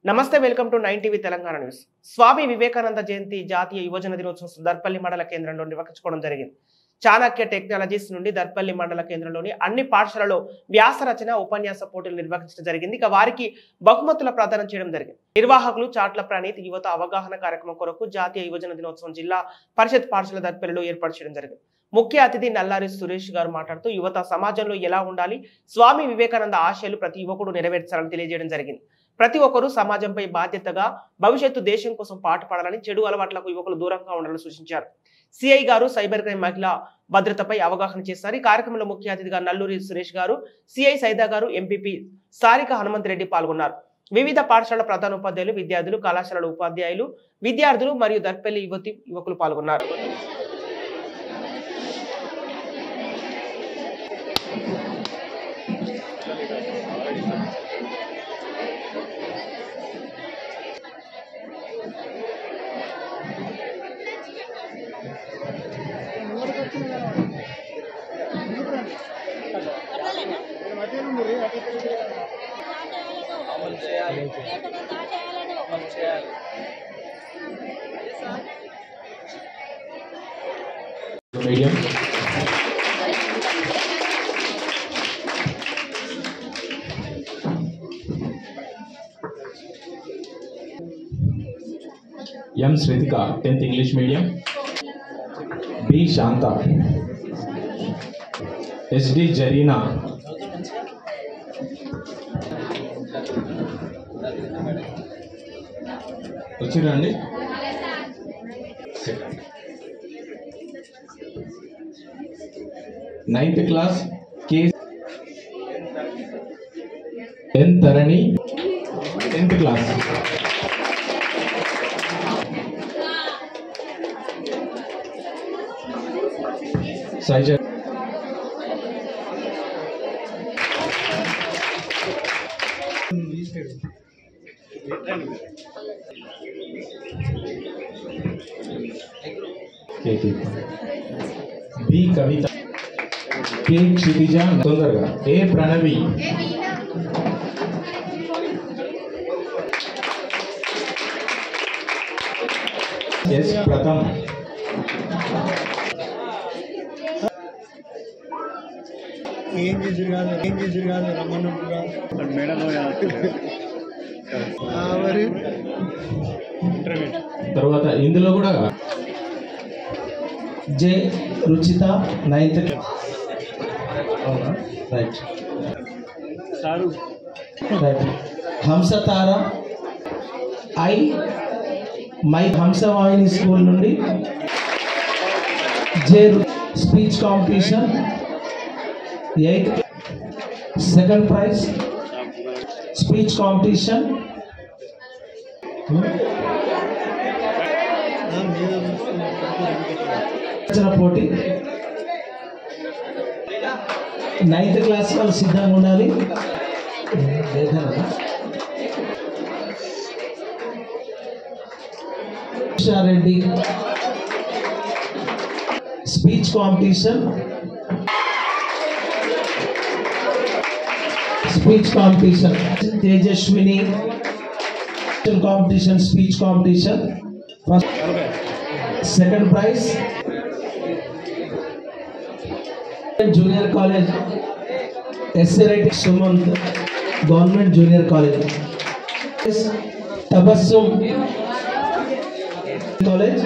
నమస్తే welcome to nine TV Telangana news Swami Vivekananda జయంతి జాతీయ యువజన దినోత్సవం దర్పల్లి మండల కేంద్రంలో నిర్వహించుకోవడం జరిగింది చాణక్య టెక్నాలజీస్ నుండి దర్పల్లి మండల కేంద్రంలోని అన్ని పాఠశాలలో వ్యాస రచన ఉపన్యాస పోటీలు నిర్వహించడం జరిగింది ఇక వారికి బహుమతుల ప్రదానం చేయడం జరిగింది నిర్వాహకులు చాట్ల ప్రణీత్ యువత అవగాహన కార్యక్రమం కొరకు జాతీయ యువజన దినోత్సవం జిల్లా పరిషత్ పాఠశాల దర్పల్లిలో ఏర్పాటు చేయడం జరిగింది ముఖ్య అతిథి నల్లారి సురేష్ గారు మాట్లాడుతూ యువత సమాజంలో ఎలా ఉండాలి స్వామి వివేకానంద ఆశయాలు ప్రతి యువకుడు నెరవేర్చాలని తెలియజేయడం జరిగింది ప్రతి ఒక్కరూ సమాజంపై బాధ్యతగా భవిష్యత్తు దేశం కోసం పాటుపడాలని చెడు అలవాట్లకు యువకులు దూరంగా ఉండాలని సూచించారు సిఐ గారు సైబర్ క్రైమ్ మహిళా భద్రతపై అవగాహన చేశారు ఈ కార్యక్రమంలో ముఖ్య అతిథిగా నల్లూరి సురేష్ గారు సిఐ సైదా గారు ఎంపీపీ సారిక హనుమంత్ రెడ్డి పాల్గొన్నారు వివిధ పాఠశాలల ప్రధాన ఉపాధ్యాయులు విద్యార్థులు కళాశాలల ఉపాధ్యాయులు విద్యార్థులు మరియు దర్పల్లి యువతి యువకులు పాల్గొన్నారు అమలు చేయాలి అమలు చేయాలి medium. M. Sritika, 10th English medium. B. Shanta. S. D. Jarina. వచ్చిరండి second ninth class K N Tharani tenth class సైజ KT B Kavitha K Kshitija తొందరగా ఏ ప్రణవి ఎస్ ప్రథమ్ ఏం చేసారు కాదు ఏం చేసారు కాదు రమ్మన్నట్టుగా మేడం మరి తర్వాత ఇందులో కూడా జే రుచిత నైన్త్ అవునా రైట్ సారు రైట్ హంసతార ఐ మై హంసవాహిని స్కూల్ నుండి J speech competition eighth second prize speech competition రచన పోటీ నైన్త్ క్లాస్ వాళ్ళు సిద్ధంగా ఉండాలి లేదన్నా Reddy speech competition speech competition Tejaswini competition speech competition first second prize junior college ఎస్ఎరైట్ Sumanth government junior college Tabassum college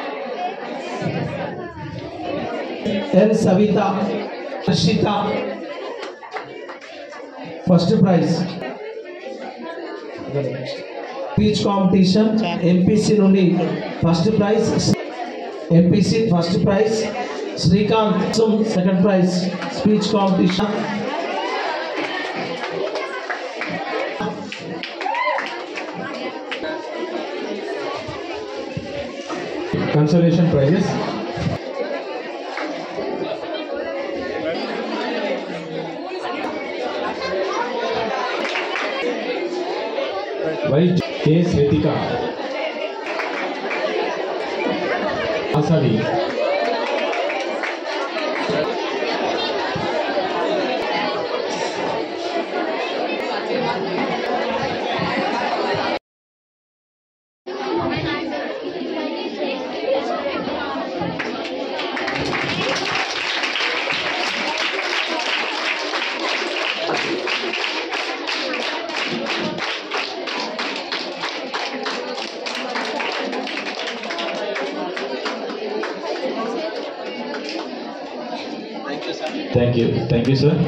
N Savitha Harshitha first prize speech competition MPC నుండి first prize MPC first prize Srikanth second prize speech competition consolation prizes Y K Swethika Asadi thank you thank you sir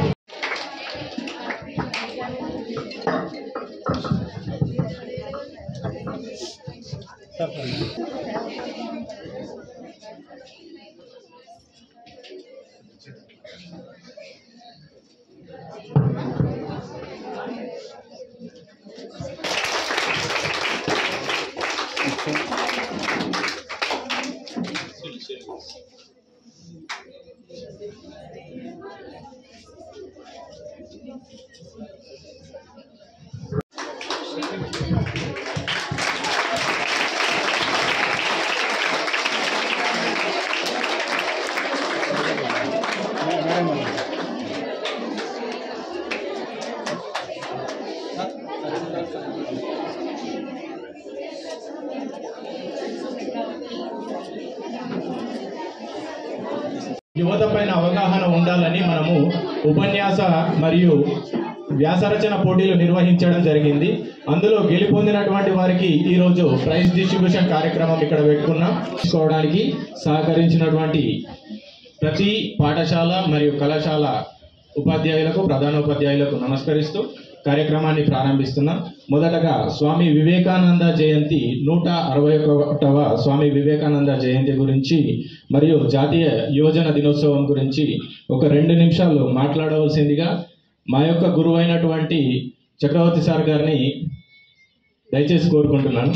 యువత పైన అవగాహన ఉండాలని మనము ఉపన్యాస మరియు వ్యాసరచన పోటీలు నిర్వహించడం జరిగింది అందులో గెలుపొందినటువంటి వారికి ఈరోజు ప్రైజ్ డిస్ట్రిబ్యూషన్ కార్యక్రమం ఇక్కడ పెట్టుకున్నాం తీసుకోవడానికి సహకరించినటువంటి ప్రతి పాఠశాల మరియు కళాశాల ఉపాధ్యాయులకు ప్రధానోపాధ్యాయులకు నమస్కరిస్తూ కార్యక్రమాన్ని ప్రారంభిస్తున్నాం మొదటగా స్వామి వివేకానంద జయంతి నూట అరవై ఒకటవ స్వామి వివేకానంద జయంతి గురించి మరియు జాతీయ యువజన దినోత్సవం గురించి ఒక రెండు నిమిషాలు మాట్లాడవలసిందిగా మా యొక్క గురువైనటువంటి చక్రవర్తి సార్ గారిని దయచేసి కోరుకుంటున్నాను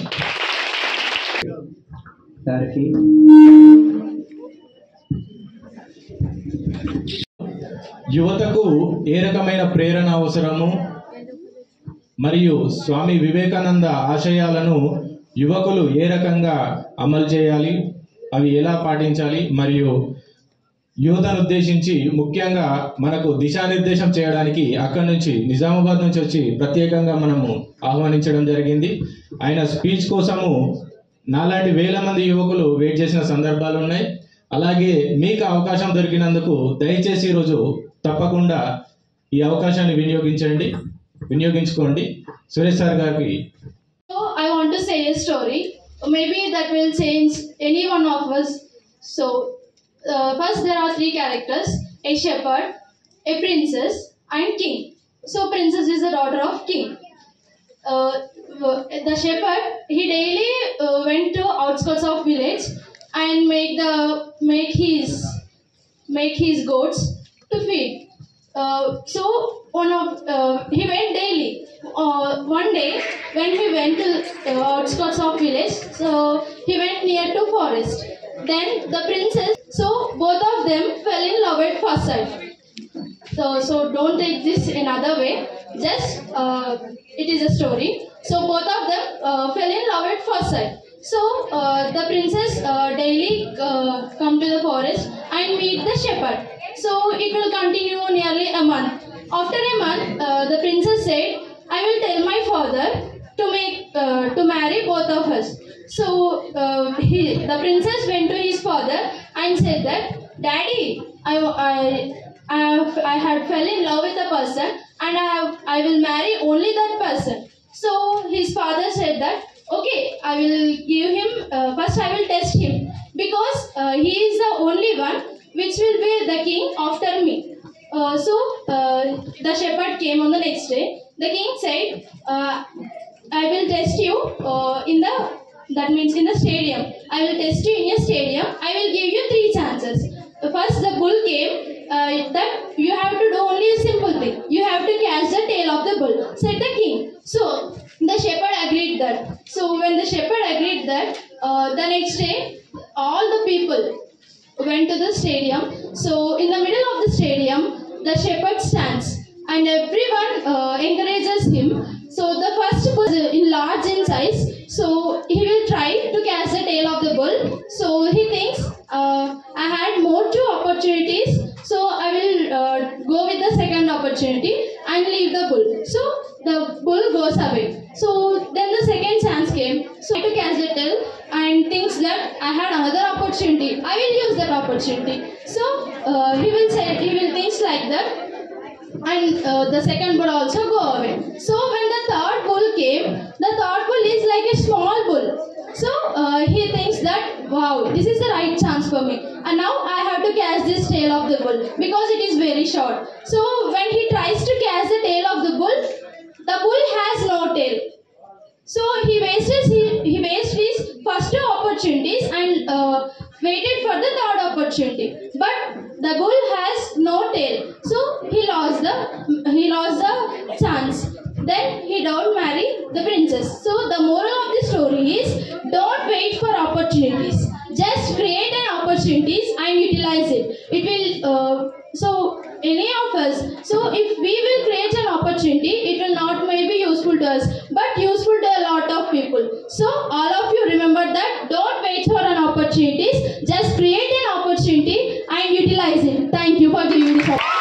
గారికి యువతకు ఏ రకమైన ప్రేరణ అవసరము మరియు స్వామి వివేకానంద ఆశయాలను యువకులు ఏ రకంగా అమలు చేయాలి అవి ఎలా పాటించాలి మరియు యువతను ఉద్దేశించి ముఖ్యంగా మనకు దిశానిర్దేశం చేయడానికి అక్కడి నుంచి నిజామాబాద్ నుంచి వచ్చి ప్రత్యేకంగా మనము ఆహ్వానించడం జరిగింది ఆయన స్పీచ్ కోసము నాలాంటి వేల మంది యువకులు వెయిట్ చేసిన సందర్భాలు ఉన్నాయి అలాగే మీకు అవకాశం దొరికినందుకు దయచేసి ఈరోజు తప్పకుండా ఈ అవకాశాన్ని వినియోగించండి వినియోగించుకోండి సురేష్ సార్ గారికి So I want to say a story. Maybe that will change any one of us. So uh, first there are three characters: a shepherd, a princess, and king. So princess is the daughter of king. Uh, w- the shepherd he daily uh, went to outskirts of village and make the make his make his goats to feed. Uh, so one of uh, he went daily. Uh, one day when he went to uh, outskirts of village, so he went near to forest. Then the princess, so both of them fell in love at first sight. So, so don't take this another way. Just uh, it is a story. So both of them uh, fell in love at first sight. So uh, the princess uh, daily uh, come to the forest and meet the shepherd. So it will continue nearly a month. After a month, uh, the princess said, "I will tell my father to make uh, to marry both of us." So uh, he, the princess went to his father and said that, "Daddy, I, I I have I had fell in love with a person and I have I will marry only that person. So his father said that okay I will give him uh, first I will test him because uh, he is the only one which will be the king after me. Uh, so uh, the shepherd came on the next day. The king said, uh, "I will test you uh, in the that means in the stadium. I will test you in a stadium. I will give you three chances. First, the bull came. Uh, that you have to do only a simple thing. You have to catch the tail of the bull," said the king. So the shepherd agreed that. So when the shepherd agreed that, uh, the next day, all the people went to the stadium. So in the middle of the stadium, the shepherd stands and everyone uh, encourages him. So the first bull is in large in size. So he will try to catch the tail of the bull. So he thinks uh, I had more two opportunities. So I will uh, go with the second opportunity and leave the bull. So the bull goes away. So then the second chance came. So to catch the tail and thinks that I had another opportunity. I will use that opportunity. So uh, he will say he will thinks like that. and uh, the second bull also go away. So when the third bull came, the third bull is like a small bull. So uh, he thinks that wow, this is the right chance for me, and now I have to catch this tail of the bull because it is very short. So when he tries to catch the tail of the bull, the bull has no tail. So he wasted he, he wasted his first two opportunities and uh, waited for the third opportunity. But the bull has no tail, so he lost the he lost the chance. Then he don't marry the princess. So the moral of the story is don't wait for opportunities. Just create an opportunities and utilize it. It will uh, so any of us. So if we will create an opportunity, it will not maybe useful to us, but useful to a lot of people. So all of you remember that don't wait for an opportunities. Just create an opportunity and utilize it. Thank you for giving this opportunity.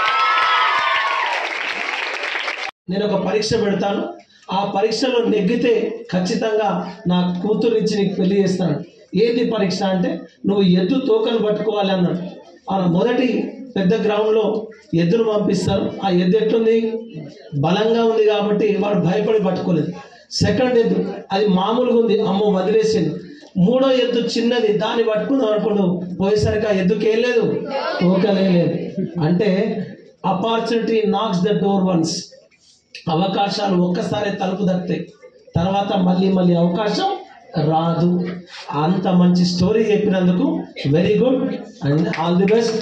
నేను ఒక పరీక్ష పెడతాను ఆ పరీక్షలో నెగ్గితే ఖచ్చితంగా నా కూతురిచ్చి నీకు పెళ్లి చేస్తాను ఏంది పరీక్ష అంటే నువ్వు ఎద్దు తోకను పట్టుకోవాలి అన్నాడు ఆ మొదటి పెద్ద గ్రౌండ్లో ఎద్దును పంపిస్తారు ఆ ఎద్దు ఎట్లుంది బలంగా ఉంది కాబట్టి వాడు భయపడి పట్టుకోలేదు సెకండ్ ఎద్దు అది మామూలుగా ఉంది అమ్మో వదిలేసింది మూడో ఎద్దు చిన్నది దాన్ని పట్టుకుందాం అనుకోండు పోయేసరికి ఆ ఎద్దుకి ఏం లేదు తోకలే లేదు అంటే opportunity knocks the door once అవకాశాలు ఒక్కసారి తలుపు తక్కుతాయి తర్వాత మళ్ళీ మళ్ళీ అవకాశం రాదు అంత మంచి స్టోరీ చెప్పినందుకు very good and all the best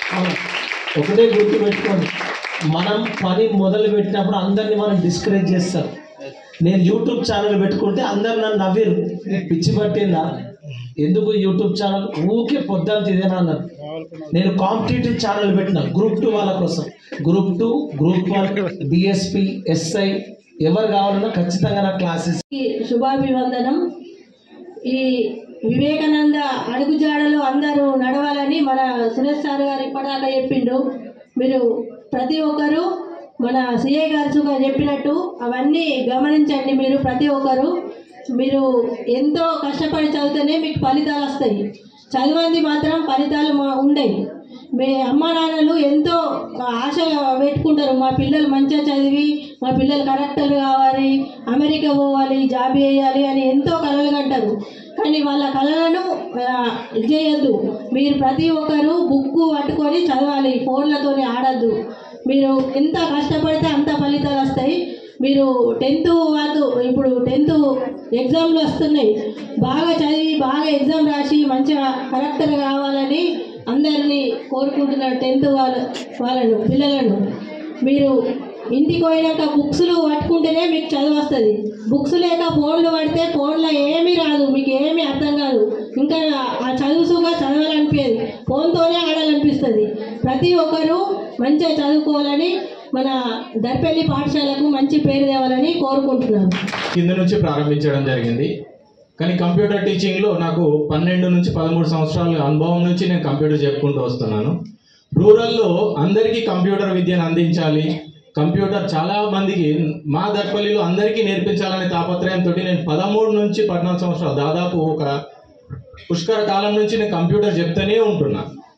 ఒకటే గుర్తు పెట్టుకోండి మనం పని మొదలు పెట్టినప్పుడు అందరినీ మనం డిస్కరేజ్ చేస్తాం నేను యూట్యూబ్ ఛానల్ పెట్టుకుంటే అందరు నన్ను నవ్విరు పిచ్చి పట్టిందా ఎందుకు యూట్యూబ్ ఛానల్ ఊకే పొద్దున్న ఇదేనా అన్నారు నేను కాంపిటేటివ్ ఛానల్ పెట్టిన గ్రూప్ టూ వాళ్ళ కోసం group two group one DSP SI ఎవరు కావాలన్నా ఖచ్చితంగా నా క్లాసెస్ ఈ శుభాభివందనం ఈ వివేకానంద అడుగుజాడలో అందరూ నడవాలని మన సురేష్ సార్ గారు ఇప్పటిదాకా చెప్పిండు మీరు ప్రతి ఒక్కరు మన సిఏ గారు సుగా చెప్పినట్టు అవన్నీ గమనించండి మీరు ప్రతి ఒక్కరు మీరు ఎంతో కష్టపడి చదివితేనే మీకు ఫలితాలు వస్తాయి చదివంది మాత్రం ఫలితాలు మా- ఉండయి మీ అమ్మ నాన్నలు ఎంతో ఆశ పెట్టుకుంటారు మా పిల్లలు మంచిగా చదివి మా పిల్లలు కలెక్టర్ కావాలి అమెరికా పోవాలి జాబ్ చేయాలి అని ఎంతో కలలు కంటారు కానీ వాళ్ళ కళలను ఇది చేయొద్దు మీరు ప్రతి ఒక్కరు బుక్ పట్టుకొని చదవాలి ఫోన్లతోని ఆడద్దు మీరు ఎంత కష్టపడితే అంత ఫలితాలు వస్తాయి మీరు టెన్త్ వాళ్ళు ఇప్పుడు టెన్త్ ఎగ్జామ్లు వస్తున్నాయి బాగా చదివి బాగా ఎగ్జామ్ రాసి మంచిగా కలెక్టర్ కావాలని అందరినీ కోరుకుంటున్నారు టెన్త్ వాళ్ళ వాళ్ళను పిల్లలను మీరు ఇంటికి పోయినాక బుక్స్లు పట్టుకుంటేనే మీకు చదువు వస్తుంది బుక్స్ లేక ఫోన్లు పడితే ఫోన్లో ఏమీ రాదు మీకు ఏమీ అర్థం కాదు ఇంకా ఆ చదువుసుగా చదవాలనిపించదు ఫోన్తోనే ఆడాలనిపిస్తుంది ప్రతి ఒక్కరూ మంచిగా చదువుకోవాలని మన దర్పల్లి పాఠశాలకు మంచి పేరు తేవాలని కోరుకుంటున్నాను కింద నుంచి ప్రారంభించడం జరిగింది కానీ కంప్యూటర్ టీచింగ్లో నాకు పన్నెండు నుంచి పదమూడు సంవత్సరాల అనుభవం నుంచి నేను కంప్యూటర్ చెప్పుకుంటూ వస్తున్నాను రూరల్లో అందరికీ కంప్యూటర్ విద్యను అందించాలి కంప్యూటర్ చాలా మందికి మా దర్పల్లిలో అందరికీ నేర్పించాలనే తాపత్రయంతో నేను పదమూడు నుంచి పద్నాలుగు సంవత్సరాలు దాదాపు ఒక పుష్కర కాలం నుంచి నేను కంప్యూటర్ చెప్తూనే ఉంటున్నా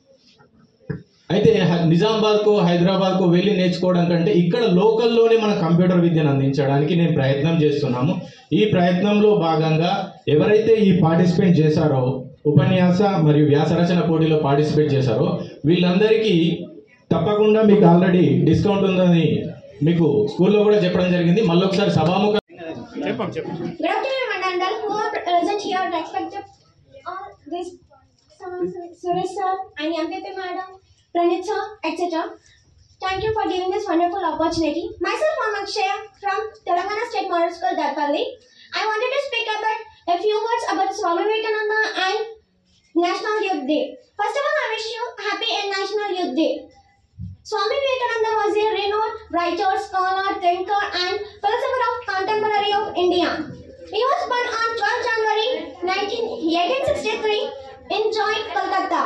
అయితే హ- నిజామాబాద్కు హైదరాబాద్కు వెళ్ళి నేర్చుకోవడం కంటే ఇక్కడ లోకల్లోనే మన కంప్యూటర్ విద్యను అందించడానికి నేను ప్రయత్నం చేస్తున్నాము ఈ ప్రయత్నంలో భాగంగా ఎవరైతే ఈ పార్టిసిపేట్ చేశారో ఉపన్యాస మరియు వ్యాసరచన పోటీలో పార్టిసిపేట్ చేశారో వీళ్ళందరికీ తప్పకుండా మీకు ఆల్రెడీ డిస్కౌంట్ ఉందని మీకు స్కూల్లో కూడా చెప్పడం జరిగింది మళ్ళీ ఒకసారి సభాముఖ Good afternoon, Mandandal. Who are present here respected all this Suresh sir and MPP madam, Pranit sir, etc. Thank you for giving this wonderful opportunity. Myself, I'm Akshaya from Telangana State Model School, Darpalli. I wanted to speak about a few words about Swami Vivekananda and National Youth Day. First of all, I wish you happy and National Youth Day. Swami Vivekananda was a renowned writer, scholar, thinker, and philosopher of contemporary of India. He was born on 12 January 19, 1863 in Joint, Kolkata.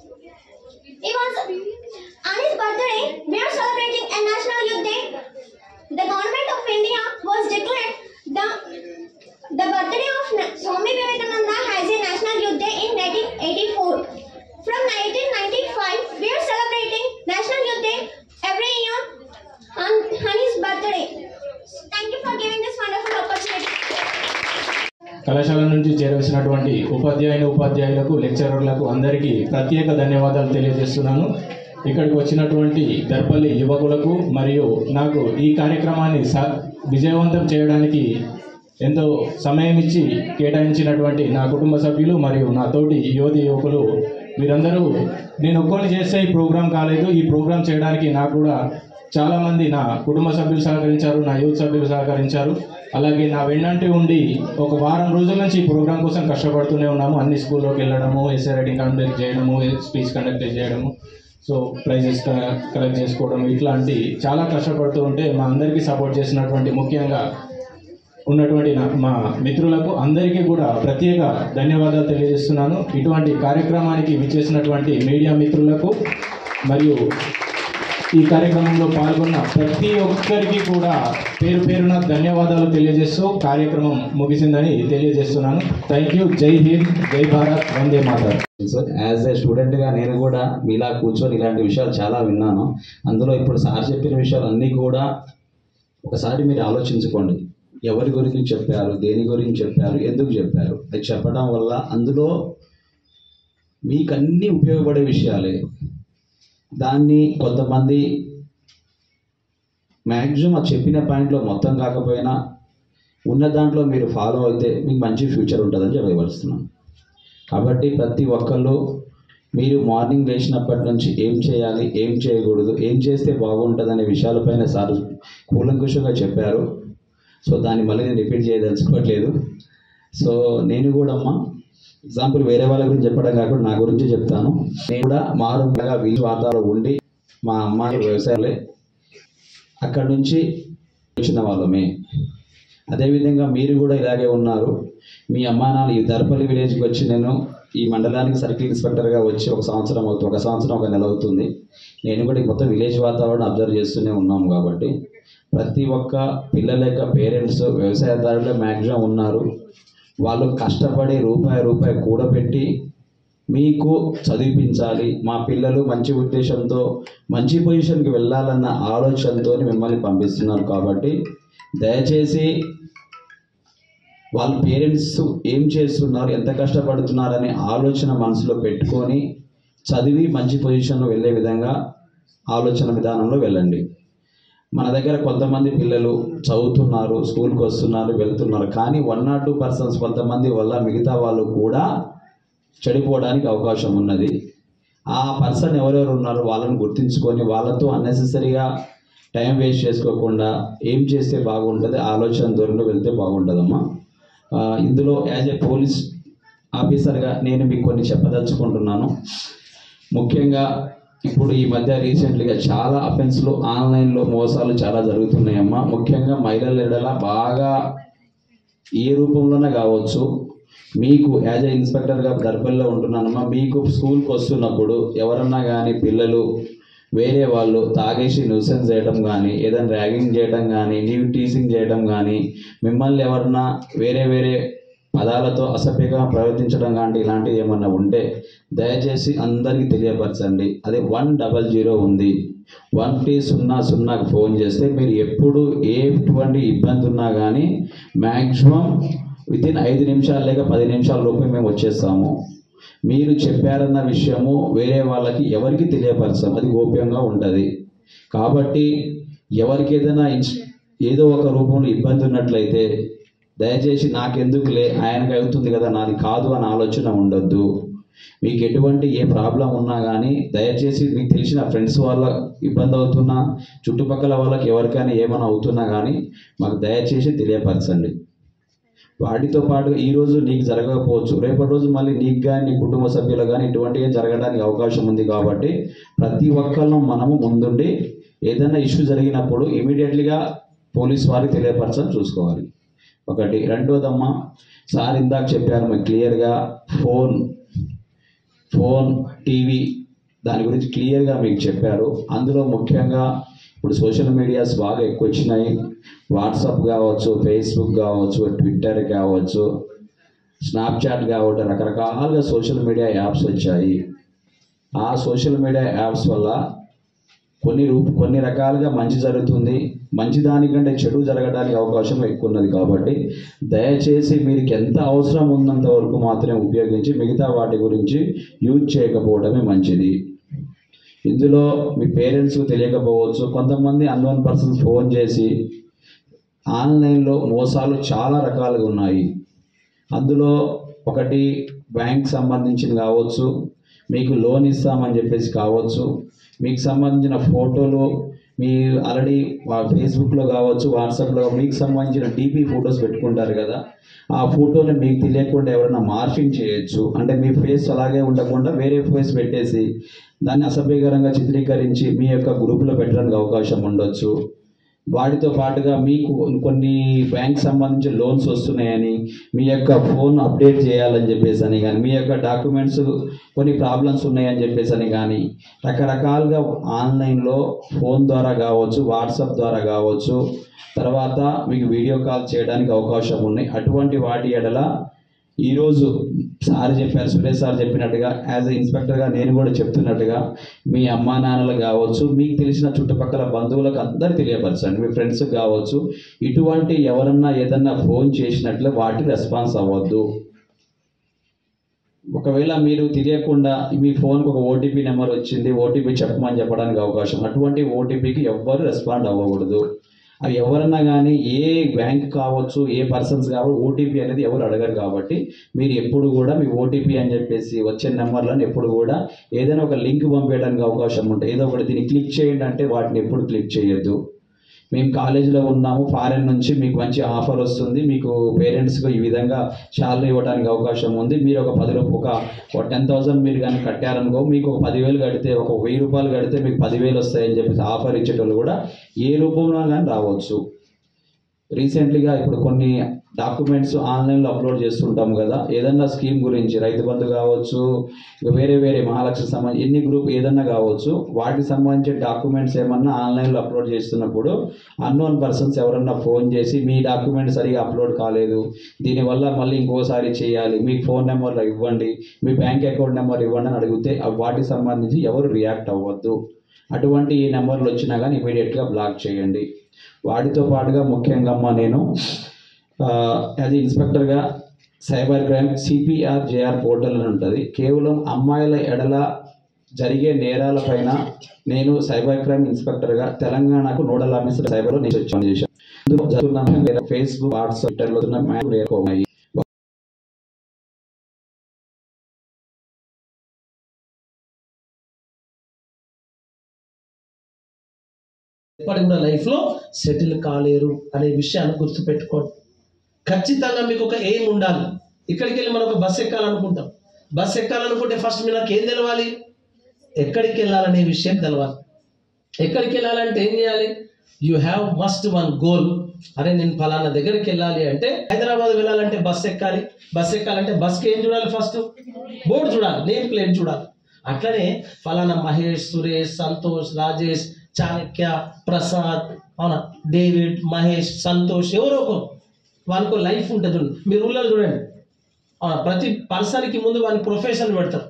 He was on his birthday. We are celebrating a National Youth Day. The government of India was declared the the birthday of Na- Swami Vivekananda has a National Youth Day in 1984. From 1995, we are celebrating National Youth Day every year on birthday. Thank you for giving this wonderful opportunity. కళాశాల నుంచి చేరవలసినటువంటి ఉపాధ్యాయుని ఉపాధ్యాయులకు లెక్చరర్లకు అందరికీ ప్రత్యేక ధన్యవాదాలు తెలియజేస్తున్నాను ఇక్కడికి వచ్చినటువంటి దర్పల్లి యువకులకు మరియు నాకు ఈ కార్యక్రమాన్ని స విజయవంతం చేయడానికి ఎంతో సమయం ఇచ్చి కేటాయించినటువంటి నా కుటుంబ సభ్యులు మరియు నా తోటి యువతి యువకులు మీరందరూ నేను ఒక్కరిని చేస్తే ఈ ప్రోగ్రాం కాలేదు ఈ ప్రోగ్రాం చేయడానికి నాకు కూడా చాలామంది నా కుటుంబ సభ్యులు సహకరించారు నా యూత్ సభ్యులు సహకరించారు అలాగే నా వెన్నంటి ఉండి ఒక వారం రోజుల నుంచి ఈ ప్రోగ్రాం కోసం కష్టపడుతూనే ఉన్నాము అన్ని స్కూల్లోకి వెళ్ళడము ఎస్ఏ రైటింగ్ కండక్ట్ చేయడము స్పీచ్ కండక్ట్ చేయడము సో ప్రైజెస్ కలెక్ట్ చేసుకోవడం ఇట్లాంటి చాలా కష్టపడుతూ ఉంటే మా అందరికీ సపోర్ట్ చేసినటువంటి ముఖ్యంగా ఉన్నటువంటి నా- మా మిత్రులకు అందరికీ కూడా ప్రత్యేక ధన్యవాదాలు తెలియజేస్తున్నాను ఇటువంటి కార్యక్రమానికి విచ్చేసినటువంటి మీడియా మిత్రులకు మరియు ఈ కార్యక్రమంలో పాల్గొన్న ప్రతి ఒక్కరికి కూడా పేరు పేరున ధన్యవాదాలు తెలియజేస్తూ కార్యక్రమం ముగిసిందని తెలియజేస్తున్నాను థ్యాంక్ యూ జై హింద్ జై భారత్ వందే మాతర్ సో యాజ్ ఏ స్టూడెంట్గా నేను కూడా మీలా కూర్చొని ఇలాంటి విషయాలు చాలా విన్నాను అందులో ఇప్పుడు సార్ చెప్పిన విషయాలు అన్నీ కూడా ఒకసారి మీరు ఆలోచించుకోండి ఎవరి గురించి చెప్పారు దేని గురించి చెప్పారు ఎందుకు చెప్పారు అది చెప్పడం వల్ల అందులో మీకు అన్నీ ఉపయోగపడే విషయాలే దాన్ని కొంతమంది మ్యాక్సిమం ఆ చెప్పిన పాయింట్లో మొత్తం కాకపోయినా ఉన్న దాంట్లో మీరు ఫాలో అయితే మీకు మంచి ఫ్యూచర్ ఉంటుందని చెప్పవలుస్తున్నాను కాబట్టి ప్రతి ఒక్కళ్ళు మీరు మార్నింగ్ లేచినప్పటి నుంచి ఏం చేయాలి ఏం చేయకూడదు ఏం చేస్తే బాగుంటుందనే విషయాలపైన సార్ కూలంకుషంగా చెప్పారు సో దాన్ని మళ్ళీ నేను రిపీట్ చేయదలుచుకోవట్లేదు సో నేను కూడా అమ్మ ఎగ్జాంపుల్ వేరే వాళ్ళ గురించి చెప్పడం కాకుండా నా గురించి చెప్తాను నేను కూడా మారుగా వీలు వాతావరణం ఉండి మా అమ్మాయి వ్యవసాయాలే అక్కడ నుంచి వచ్చిన వాళ్ళమే అదేవిధంగా మీరు కూడా ఇలాగే ఉన్నారు మీ అమ్మా నాన్న ఈ దర్పల్లి విలేజ్కి వచ్చి నేను ఈ మండలానికి సర్కిల్ ఇన్స్పెక్టర్గా వచ్చి ఒక సంవత్సరం అవుతుంది ఒక సంవత్సరం ఒక నెల అవుతుంది నేను కూడా ఈ మొత్తం విలేజ్ వాతావరణం అబ్జర్వ్ చేస్తూనే ఉన్నాము కాబట్టి ప్రతి ఒక్క పిల్లల యొక్క పేరెంట్స్ వ్యవసాయదారులే మ్యాక్సిమం ఉన్నారు వాళ్ళు కష్టపడి రూపాయి రూపాయి కూడబెట్టి మీకు చదివించాలి మా పిల్లలు మంచి ఉద్దేశంతో మంచి పొజిషన్కి వెళ్ళాలన్న ఆలోచనతో మిమ్మల్ని పంపిస్తున్నారు కాబట్టి దయచేసి వాళ్ళ పేరెంట్స్ ఏం చేస్తున్నారు ఎంత కష్టపడుతున్నారనే ఆలోచన మనసులో పెట్టుకొని చదివి మంచి పొజిషన్లో వెళ్ళే విధంగా ఆలోచన విధానంలో వెళ్ళండి మన దగ్గర కొంతమంది పిల్లలు చదువుతున్నారు స్కూల్కి వస్తున్నారు వెళ్తున్నారు కానీ వన్ నాట్ టూ పర్సన్స్ కొంతమంది వల్ల మిగతా వాళ్ళు కూడా చెడిపోవడానికి అవకాశం ఉన్నది ఆ పర్సన్ ఎవరెవరు ఉన్నారో వాళ్ళని గుర్తించుకొని వాళ్ళతో అన్నెసెసరీగా టైం వేస్ట్ చేసుకోకుండా ఏం చేస్తే బాగుంటుంది ఆలోచన ధోరణిలో వెళ్తే బాగుంటుందమ్మా ఆ, ఇందులో యాజ్ ఏ పోలీస్ ఆఫీసర్గా నేను మీకు కొన్ని చెప్పదలుచుకుంటున్నాను ముఖ్యంగా ఇప్పుడు ఈ మధ్య రీసెంట్లీగా చాలా అఫెన్స్లు ఆన్లైన్లో మోసాలు చాలా జరుగుతున్నాయమ్మా ముఖ్యంగా మహిళల ఎడల బాగా ఏ రూపంలోనే కావచ్చు మీకు యాజ్ ఏ ఇన్స్పెక్టర్గా దర్పల్లో ఉంటున్నానమ్మా మీకు స్కూల్కి వస్తున్నప్పుడు ఎవరన్నా కానీ పిల్లలు వేరే వాళ్ళు తాగేసి న్యూసెన్స్ చేయడం కానీ ఏదైనా ర్యాగింగ్ చేయడం కానీ నీవు టీసింగ్ చేయడం కానీ మిమ్మల్ని ఎవరన్నా వేరే వేరే పదాలతో అసభ్యంగా ప్రవర్తించడం కానీ ఇలాంటివి ఏమన్నా ఉంటే దయచేసి అందరికీ తెలియపరచండి అదే వన్ డబల్ జీరో ఉంది వన్ టీ సున్నా సున్నాకి ఫోన్ చేస్తే మీరు ఎప్పుడు ఎటువంటి ఇబ్బంది ఉన్నా కానీ మ్యాక్సిమం విత్ ఇన్ ఐదు నిమిషాలు లేక పది నిమిషాల లోపే మేము వచ్చేస్తాము మీరు చెప్పారన్న విషయము వేరే వాళ్ళకి ఎవరికి తెలియపరచం అది గోప్యంగా ఉంటుంది కాబట్టి ఎవరికి ఏదైనా ఇన్స్ ఏదో ఒక రూపంలో ఇబ్బంది ఉన్నట్లయితే దయచేసి నాకెందుకులే ఆయనకి అవుతుంది కదా నాది కాదు అని ఆలోచన ఉండొద్దు మీకు ఎటువంటి ఏ ప్రాబ్లం ఉన్నా కానీ దయచేసి మీకు తెలిసిన ఫ్రెండ్స్ వాళ్ళ ఇబ్బంది అవుతున్నా చుట్టుపక్కల వాళ్ళకి ఎవరికైనా ఏమైనా అవుతున్నా కానీ మాకు దయచేసి తెలియపరచండి వాటితో పాటు ఈ రోజు నీకు జరగకపోవచ్చు రేపటి రోజు మళ్ళీ నీకు కానీ నీ కుటుంబ సభ్యులు కానీ ఇటువంటివి జరగడానికి అవకాశం ఉంది కాబట్టి ప్రతి ఒక్కళ్ళం మనము ముందుండి ఏదైనా ఇష్యూ జరిగినప్పుడు ఇమీడియట్లీగా పోలీస్ వారికి తెలియపరచని చూసుకోవాలి ఒకటి రెండోదమ్మా సార్ ఇందాక చెప్పారు మీకు క్లియర్గా ఫోన్ ఫోన్ టీవీ దాని గురించి క్లియర్గా మీకు చెప్పారు అందులో ముఖ్యంగా ఇప్పుడు సోషల్ మీడియాస్ బాగా ఎక్కువ వచ్చినాయి వాట్సాప్ కావచ్చు ఫేస్బుక్ కావచ్చు ట్విట్టర్ కావచ్చు స్నాప్చాట్ కావచ్చు రకరకాలుగా సోషల్ మీడియా యాప్స్ వచ్చాయి ఆ సోషల్ మీడియా యాప్స్ వల్ల కొన్ని రూప కొన్ని రకాలుగా మంచి జరుగుతుంది మంచి దానికంటే చెడు జరగడానికి అవకాశం ఎక్కువ ఉన్నది కాబట్టి దయచేసి మీకు ఎంత అవసరం ఉన్నంత వరకు మాత్రమే ఉపయోగించి మిగతా వాటి గురించి యూజ్ చేయకపోవడమే మంచిది ఇందులో మీ పేరెంట్స్కి తెలియకపోవచ్చు కొంతమంది అన్నోన్ పర్సన్స్ ఫోన్ చేసి ఆన్లైన్లో మోసాలు చాలా రకాలుగా ఉన్నాయి అందులో ఒకటి బ్యాంక్ సంబంధించిన కావచ్చు మీకు లోన్ ఇస్తామని చెప్పేసి కావచ్చు మీకు సంబంధించిన ఫోటోలు మీ ఆల్రెడీ ఫేస్బుక్లో కావచ్చు వాట్సాప్లో మీకు సంబంధించిన డీపీ ఫొటోస్ పెట్టుకుంటారు కదా ఆ ఫోటోని మీకు తెలియకుండా ఎవరైనా మార్ఫింగ్ చేయొచ్చు అంటే మీ ఫేస్ అలాగే ఉండకుండా వేరే ఫేస్ పెట్టేసి దాన్ని అసభ్యకరంగా చిత్రీకరించి మీ యొక్క గ్రూప్లో పెట్టడానికి అవకాశం ఉండొచ్చు వాటితో పాటుగా మీకు కొన్ని బ్యాంక్ సంబంధించిన లోన్స్ వస్తున్నాయని మీ యొక్క ఫోన్ అప్డేట్ చేయాలని చెప్పేసి అని కానీ మీ యొక్క డాక్యుమెంట్స్ కొన్ని ప్రాబ్లమ్స్ ఉన్నాయని చెప్పేసి అని కానీ రకరకాలుగా ఆన్లైన్లో ఫోన్ ద్వారా కావచ్చు వాట్సాప్ ద్వారా కావచ్చు తర్వాత మీకు వీడియో కాల్ చేయడానికి అవకాశం ఉన్నాయి అటువంటి వాటి ఎడల ఈరోజు సార్ చెప్పారు సురేష్ సార్ చెప్పినట్టుగా యాజ్ ఎ ఇన్స్పెక్టర్గా నేను కూడా చెప్తున్నట్టుగా మీ అమ్మా నాన్నలు కావచ్చు మీకు తెలిసిన చుట్టుపక్కల బంధువులకు అందరు తెలియపరచండి మీ ఫ్రెండ్స్ కావచ్చు ఇటువంటి ఎవరన్నా ఏదన్నా ఫోన్ చేసినట్లు వాటి రెస్పాన్స్ అవ్వద్దు ఒకవేళ మీరు తెలియకుండా మీ ఫోన్కి ఒక ఓటీపీ నెంబర్ వచ్చింది ఓటీపీ చెప్పమని చెప్పడానికి అవకాశం అటువంటి ఓటీపీకి ఎవ్వరు రెస్పాండ్ అవ్వకూడదు అవి ఎవరన్నా కానీ ఏ బ్యాంక్ కావచ్చు ఏ పర్సన్స్ కావచ్చు ఓటీపీ అనేది ఎవరు అడగరు కాబట్టి మీరు ఎప్పుడు కూడా మీ ఓటీపీ అని చెప్పేసి వచ్చే నెంబర్లను ఎప్పుడు కూడా ఏదైనా ఒక లింక్ పంపించడానికి అవకాశం ఉంటుంది ఏదో ఒకటి దీన్ని క్లిక్ చేయండి అంటే వాటిని ఎప్పుడు క్లిక్ చేయొద్దు మేము కాలేజీలో ఉన్నాము ఫారెన్ నుంచి మీకు మంచి ఆఫర్ వస్తుంది మీకు పేరెంట్స్కి ఈ విధంగా శాలరీ ఇవ్వడానికి అవకాశం ఉంది మీరు ఒక పది రూపాయలు ఒక టెన్ థౌసండ్ మీరు కానీ కట్టారనుకో మీకు ఒక పదివేలు కడితే ఒక వెయ్యి రూపాయలు కడితే మీకు పదివేలు వస్తాయని చెప్పేసి ఆఫర్ ఇచ్చేటోళ్ళు కూడా ఏ రూపంలో కానీ రావచ్చు రీసెంట్లీగా ఇప్పుడు కొన్ని డాక్యుమెంట్స్ ఆన్లైన్లో అప్లోడ్ చేస్తుంటాం కదా ఏదన్నా స్కీమ్ గురించి రైతు బంధు కావచ్చు ఇక వేరే వేరే మహాలక్ష్మి సంబంధించి ఎన్ని గ్రూప్ ఏదన్నా కావచ్చు వాటికి సంబంధించిన డాక్యుమెంట్స్ ఏమన్నా ఆన్లైన్లో అప్లోడ్ చేస్తున్నప్పుడు అన్నోన్ పర్సన్స్ ఎవరన్నా ఫోన్ చేసి మీ డాక్యుమెంట్ సరిగా అప్లోడ్ కాలేదు దీనివల్ల మళ్ళీ ఇంకోసారి చేయాలి మీ ఫోన్ నెంబర్ ఇవ్వండి మీ బ్యాంక్ అకౌంట్ నెంబర్ ఇవ్వండి అని అడిగితే అవి వాటికి సంబంధించి ఎవరు రియాక్ట్ అవ్వద్దు అటువంటి ఈ నెంబర్లు వచ్చినా కానీ ఇమీడియట్గా బ్లాక్ చేయండి వాటితో పాటుగా ముఖ్యంగా అమ్మ నేను యాజ్ ఇన్స్పెక్టర్గా cyber crime CPR JR portal అని ఉంటుంది కేవలం అమ్మాయిల ఎడల జరిగే నేరాల పైన నేను సైబర్ క్రైమ్ ఇన్స్పెక్టర్గా తెలంగాణకు నోడల్ ఆఫీసర్ సైబర్లో నేను వచ్చి చేశాను ఇందులో జరుగుతున్న ఫేస్బుక్ వాట్సాప్ ట్విట్టర్లో ఉన్న మ్యాప్ ఉన్నాయి ఎప్పటికి కూడా లైఫ్లో సెటిల్ కాలేరు అనే విషయాన్ని గుర్తుపెట్టుకోండి ఖచ్చితంగా మీకు ఒక ఎయిమ్ ఉండాలి ఇక్కడికి వెళ్ళి మనం ఒక బస్ ఎక్కాలనుకుంటాం బస్ ఎక్కాలనుకుంటే ఫస్ట్ మీరు నాకు ఏం తెలవాలి ఎక్కడికి వెళ్ళాలనే విషయం తెలవాలి ఎక్కడికి వెళ్ళాలంటే ఏం చేయాలి you have must one goal అరే నేను ఫలానా దగ్గరికి వెళ్ళాలి అంటే హైదరాబాద్ వెళ్ళాలంటే బస్ ఎక్కాలి బస్ ఎక్కాలంటే బస్కి ఏం చూడాలి ఫస్ట్ బోర్డు చూడాలి నేమ్ ప్లేట్ చూడాలి అట్లనే ఫలానా మహేష్ సురేష్ సంతోష్ రాజేష్ చాణక్య ప్రసాద్ అవునా డేవిడ్ మహేష్ సంతోష్ ఎవరో ఒకరు వాళ్ళకు లైఫ్ ఉంటుంది చూడండి మీరు ఊళ్ళో చూడండి ఆ, ప్రతి పర్సన్కి ముందు వాళ్ళ ప్రొఫెషన్ పెడతారు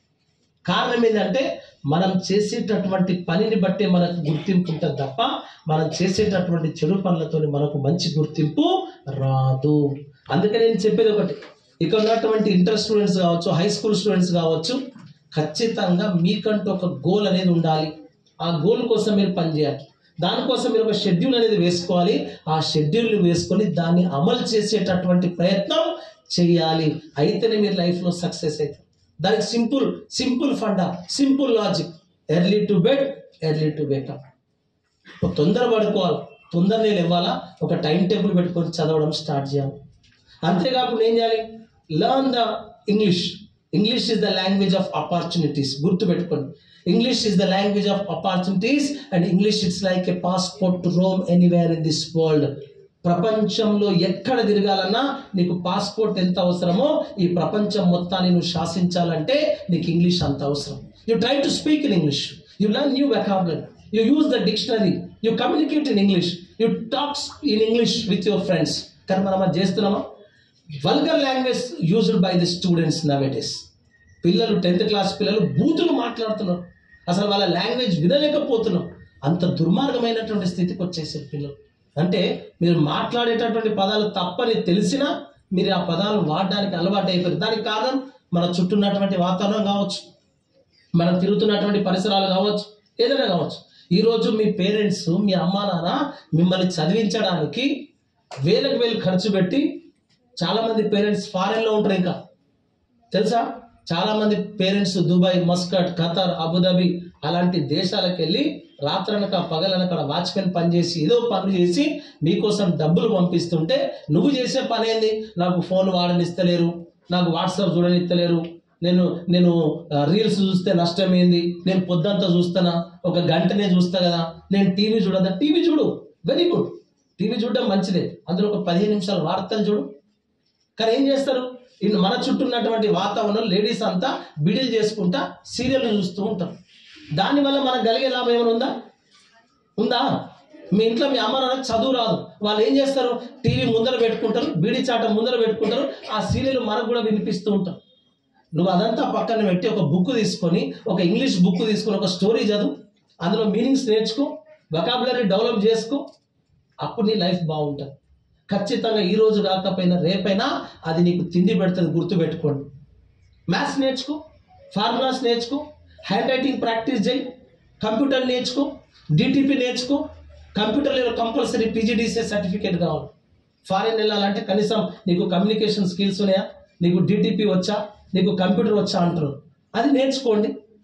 కారణం ఏంటంటే మనం చేసేటటువంటి పనిని బట్టే మనకు గుర్తింపు ఉంటుంది తప్ప మనం చేసేటటువంటి చెడు పనులతో మనకు మంచి గుర్తింపు రాదు అందుకని నేను చెప్పేది ఒకటి ఇక్కడ ఉన్నటువంటి ఇంటర్ స్టూడెంట్స్ కావచ్చు హై స్కూల్ స్టూడెంట్స్ కావచ్చు ఖచ్చితంగా మీకంటూ ఒక గోల్ అనేది ఉండాలి ఆ గోల్ కోసం మీరు పనిచేయాలి దానికోసం మీరు ఒక షెడ్యూల్ అనేది వేసుకోవాలి ఆ షెడ్యూల్ వేసుకొని దాన్ని అమలు చేసేటటువంటి ప్రయత్నం చేయాలి అయితేనే మీరు లైఫ్లో సక్సెస్ అవుతారు దానికి simple simple funda simple logic early to bed early to wake up తొందర పడుకోవాలి తొందరనే లేవాలా ఒక టైం టేబుల్ పెట్టుకొని చదవడం స్టార్ట్ చేయాలి అంతేకాకుండా ఏం చేయాలి learn the English English is the language of opportunities గుర్తుపెట్టుకోండి English is the language of opportunities and English it's like a passport to roam anywhere in this world ప్రపంచంలో ఎక్కడ తిరగాలన్నా నీకు పాస్పోర్ట్ ఎంత అవసరమో ఈ ప్రపంచం మొత్తాన్ని నువ్వు శాసించాలంటే నీకు ఇంగ్లీష్ అంత అవసరం you try to speak in English you learn new vocabulary you use the dictionary you communicate in English you talks in English with your friends కానీ మనం అది చేస్తున్నామా vulgar language used by the students nowadays పిల్లలు tenth class పిల్లలు బూతులు మాట్లాడుతున్నారు అసలు వాళ్ళ లాంగ్వేజ్ వినలేకపోతున్నాం అంత దుర్మార్గమైనటువంటి స్థితికి వచ్చేసారు పిల్లలు అంటే మీరు మాట్లాడేటటువంటి పదాలు తప్పని తెలిసినా మీరు ఆ పదాలు వాడడానికి అలవాటు అయిపోయారు దానికి కారణం మన చుట్టూ ఉన్నటువంటి వాతావరణం కావచ్చు మనం తిరుగుతున్నటువంటి పరిసరాలు కావచ్చు ఏదైనా కావచ్చు ఈరోజు మీ పేరెంట్స్ మీ అమ్మా నాన్న మిమ్మల్ని చదివించడానికి వేలకు వేలు ఖర్చు పెట్టి చాలామంది పేరెంట్స్ ఫారెన్లో ఉంటారు ఇంకా తెలుసా చాలామంది parents Dubai Muscat Qatar Abu Dhabi అలాంటి దేశాలకు వెళ్ళి రాత్రనక పగలనక వాచ్మెన్ పని చేసి ఏదో పనులు చేసి మీకోసం డబ్బులు పంపిస్తుంటే నువ్వు చేసే పని ఏంది నాకు ఫోన్ వాడనిస్తలేరు నాకు వాట్సాప్ చూడనిస్తలేరు నేను నేను రీల్స్ చూస్తే నష్టం ఏంది నేను పొద్దంతా చూస్తానా ఒక గంటనే చూస్తా కదా నేను టీవీ చూడదా టీవీ చూడు వెరీ గుడ్ టీవీ చూడడం మంచిదే అందులో ఒక పదిహేను నిమిషాలు వార్తలు చూడు కానీ ఏం చేస్తారు ఇన్ని మన చుట్టూ ఉన్నటువంటి వాతావరణం లేడీస్ అంతా బిడిల్ చేసుకుంటా సీరియల్ చూస్తూ ఉంటారు దానివల్ల మనకు కలిగే లాభం ఏమైనా ఉందా ఉందా మీ ఇంట్లో మీ అమ్మ నాన్న చదువు రాదు వాళ్ళు ఏం చేస్తారు టీవీ ముందర పెట్టుకుంటారు బీడీ చాట ముందర పెట్టుకుంటారు ఆ సీరియల్ మనకు కూడా వినిపిస్తూ ఉంటారు నువ్వు అదంతా పక్కన పెట్టి ఒక బుక్ తీసుకొని ఒక ఇంగ్లీష్ బుక్ తీసుకొని ఒక స్టోరీ చదువు అందులో మీనింగ్స్ నేర్చుకో వొకాబులరీ డెవలప్ చేసుకో అప్పుడు నీ లైఫ్ బాగుంటుంది ఖచ్చితంగా ఈ రోజు కాకపోయినా రేపైనా అది నీకు తిండి పెడుతుంది గుర్తుపెట్టుకోండి మ్యాథ్స్ నేర్చుకో ఫార్ములాస్ నేర్చుకో హ్యాండ్ రైటింగ్ ప్రాక్టీస్ చేయి కంప్యూటర్ నేర్చుకో డిటిపి నేర్చుకో కంప్యూటర్లో కంపల్సరీ పీజీడీసీ సర్టిఫికేట్ కావాలి ఫారిన్ వెళ్ళాలంటే కనీసం నీకు కమ్యూనికేషన్ స్కిల్స్ ఉన్నాయా నీకు డిటిపి వచ్చా నీకు కంప్యూటర్ వచ్చా అంటారు అది నేర్చుకోండి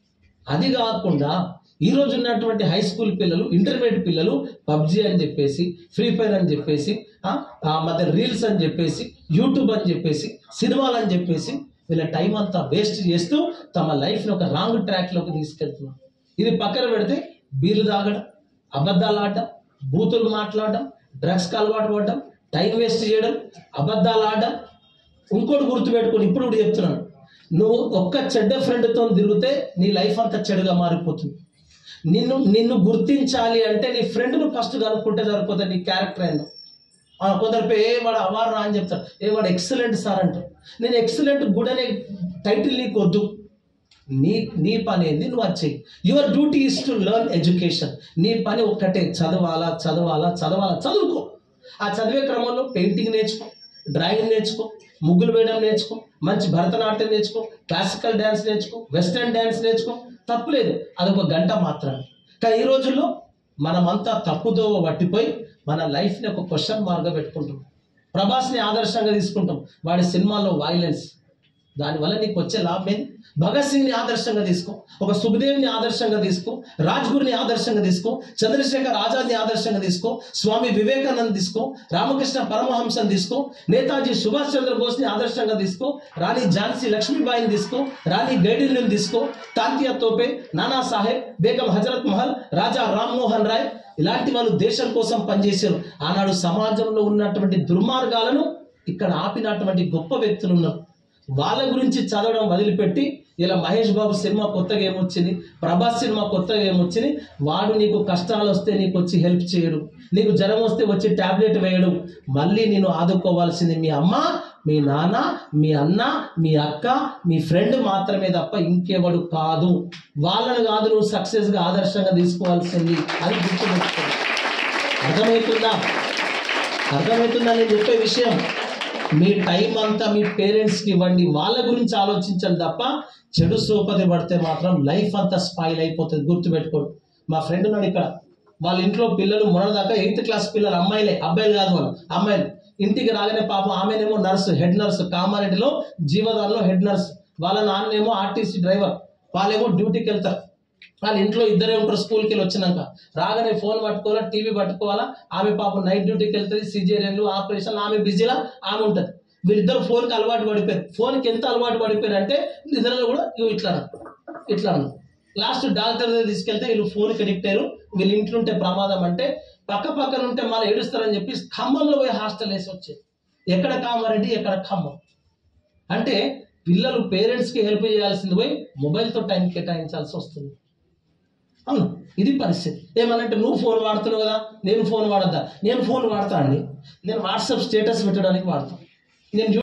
అది కాకుండా ఈ రోజు ఉన్నటువంటి హై స్కూల్ పిల్లలు ఇంటర్మీడియట్ పిల్లలు పబ్జి అని చెప్పేసి ఫ్రీ ఫైర్ అని చెప్పేసి ఆ, ఆ మధ్య రీల్స్ అని చెప్పేసి యూట్యూబ్ అని చెప్పేసి సినిమాలు అని చెప్పేసి వీళ్ళ టైం అంతా వేస్ట్ చేస్తూ తమ లైఫ్ని ఒక రాంగ్ ట్రాక్లోకి తీసుకెళ్తున్నారు ఇది పక్కన పెడితే బీర్లు తాగడం అబద్ధాలు ఆడడం బూతులు మాట్లాడడం డ్రగ్స్కి అలవాటు పడడం టైం వేస్ట్ చేయడం అబద్ధాలు ఆడడం ఇంకోటి గుర్తుపెట్టుకొని ఇప్పుడు కూడా చెప్తున్నాను నువ్వు ఒక్క చెడ్డ ఫ్రెండ్తో తిరిగితే నీ లైఫ్ అంతా చెడుగా మారిపోతుంది నిన్ను నిన్ను గుర్తించాలి అంటే నీ ఫ్రెండ్ను ఫస్ట్ కనుక్కుంటే సరిపోతుంది నీ క్యారెక్టర్ ఏందో ఆ, కొందరు పే ఏ వాడు అవారు రా అని చెప్తారు ఏ వాడు ఎక్సలెంట్ సార్ అంటారు నేను ఎక్సలెంట్ గుడ్ అనే టైటిల్ నీకు వద్దు నీ నీ పని ఏంది నువ్వు అది చెయ్యి your duty is to learn education నీ పని ఒక్కటే చదవాలా చదవాలా చదవాలా చదువుకో ఆ చదివే క్రమంలో పెయింటింగ్ నేర్చుకో డ్రాయింగ్ నేర్చుకో ముగ్గులు వేయడం నేర్చుకో మంచి భరతనాట్యం నేర్చుకో క్లాసికల్ డ్యాన్స్ నేర్చుకో వెస్టర్న్ డ్యాన్స్ నేర్చుకో తప్పులేదు అదొక గంట మాత్రమే కానీ ఈ రోజుల్లో మనమంతా తప్పుదోవ పట్టిపోయి మన లైఫ్ని ఒక క్వశ్చన్ మార్గా పెట్టుకుంటాం ప్రభాస్ని ఆదర్శంగా తీసుకుంటాం వాడి సినిమాలో వైలెన్స్ దానివల్ల నీకు వచ్చే లాభం ఏంది భగత్ సింగ్ని ఆదర్శంగా తీసుకో ఒక సుఖదేవ్ని ఆదర్శంగా తీసుకో రాజ్గురుని ఆదర్శంగా తీసుకో చంద్రశేఖర్ ఆజాద్ని ఆదర్శంగా తీసుకో స్వామి వివేకానంద్ తీసుకో రామకృష్ణ పరమహంసని తీసుకో నేతాజీ సుభాష్ చంద్రబోస్ని ఆదర్శంగా తీసుకో రాణి ఝాన్సీ లక్ష్మీబాయిని తీసుకో రాణి గైడిల్ని తీసుకో తాంతియా తోపే నానా సాహెబ్ బేగం హజరత్ మహల్ రాజా రామ్మోహన్ రాయ్ ఇలాంటి వాళ్ళు దేశం కోసం పనిచేశారు ఆనాడు సమాజంలో ఉన్నటువంటి దుర్మార్గాలను ఇక్కడ ఆపినటువంటి గొప్ప వ్యక్తులు ఉన్నారు వాళ్ళ గురించి చదవడం వదిలిపెట్టి ఇలా మహేష్ బాబు సినిమా కొత్తగా ఏమొచ్చింది ప్రభాస్ సినిమా కొత్తగా ఏమొచ్చింది వాడు నీకు కష్టాలు వస్తే నీకు వచ్చి హెల్ప్ చేయడు నీకు జ్వరం వస్తే వచ్చి టాబ్లెట్ వేయడు మళ్ళీ నేను ఆదుకోవాల్సింది మీ అమ్మ మీ నాన్న మీ అన్న మీ అక్క మీ ఫ్రెండ్ మాత్రమే తప్ప ఇంకెవడు కాదు వాళ్ళని కాదు నువ్వు సక్సెస్గా ఆదర్శంగా తీసుకోవాల్సింది అది గుర్తుపెట్టుకో అర్థమవుతుందా అర్థమవుతుందా నేను చెప్పే విషయం మీ టైం అంతా మీ పేరెంట్స్కి ఇవ్వండి వాళ్ళ గురించి ఆలోచించండి తప్ప చెడు సోపతి పడితే మాత్రం లైఫ్ అంతా స్పాయిల్ అయిపోతుంది గుర్తుపెట్టుకోండి మా ఫ్రెండ్ ఉన్నాడు ఇక్కడ వాళ్ళ ఇంట్లో పిల్లలు మొన్నదాకా ఎయిత్ క్లాస్ పిల్లలు అమ్మాయిలే అబ్బాయిలు కాదు వాళ్ళు అమ్మాయిలు ఇంటికి రాగానే పాపం ఆమెనేమో నర్సు హెడ్ నర్సు కామారెడ్డిలో జీవదాన్లో హెడ్ నర్స్ వాళ్ళ నాన్నేమో ఆర్టీసీ డ్రైవర్ వాళ్ళేమో డ్యూటీకి వెళ్తారు వాళ్ళ ఇంట్లో ఇద్దరే ఉంటారు స్కూల్కి వెళ్ళి వచ్చినాక రాగానే ఫోన్ పట్టుకోవాలా టీవీ పట్టుకోవాలా ఆమె పాపం నైట్ డ్యూటీకి వెళ్తుంది సిజేరియన్లు ఆపరేషన్లు ఆమె బిజీలా ఆమె ఉంటుంది వీళ్ళిద్దరు ఫోన్కి అలవాటు పడిపోయారు ఫోన్కి ఎంత అలవాటు పడిపోయారు అంటే నిద్రలో కూడా ఇగో ఇట్లా అన్నారు. ఇట్లా అన్నారు. లాస్ట్ డాక్టర్ దగ్గర తీసుకెళ్తే వీళ్ళు ఫోన్కి అడిక్ట్ అయ్యారు వీళ్ళ ఇంట్లో ఉంటే ప్రమాదం అంటే పక్క పక్కన ఉంటే మళ్ళీ ఏడుస్తారని చెప్పి ఖమ్మంలో పోయి హాస్టల్ వేసి వచ్చాయి ఎక్కడ కామారెడ్డి ఎక్కడ ఖమ్మం అంటే పిల్లలు పేరెంట్స్కి హెల్ప్ చేయాల్సింది పోయి మొబైల్తో టైం కేటాయించాల్సి వస్తుంది అవును ఇది పరిస్థితి ఏమనంటే నువ్వు ఫోన్ వాడుతున్నావు కదా నేను ఫోన్ వాడద్దా నేను ఫోన్ వాడతా అండి నేను వాట్సాప్ స్టేటస్ పెట్టడానికి వాడతాను నేను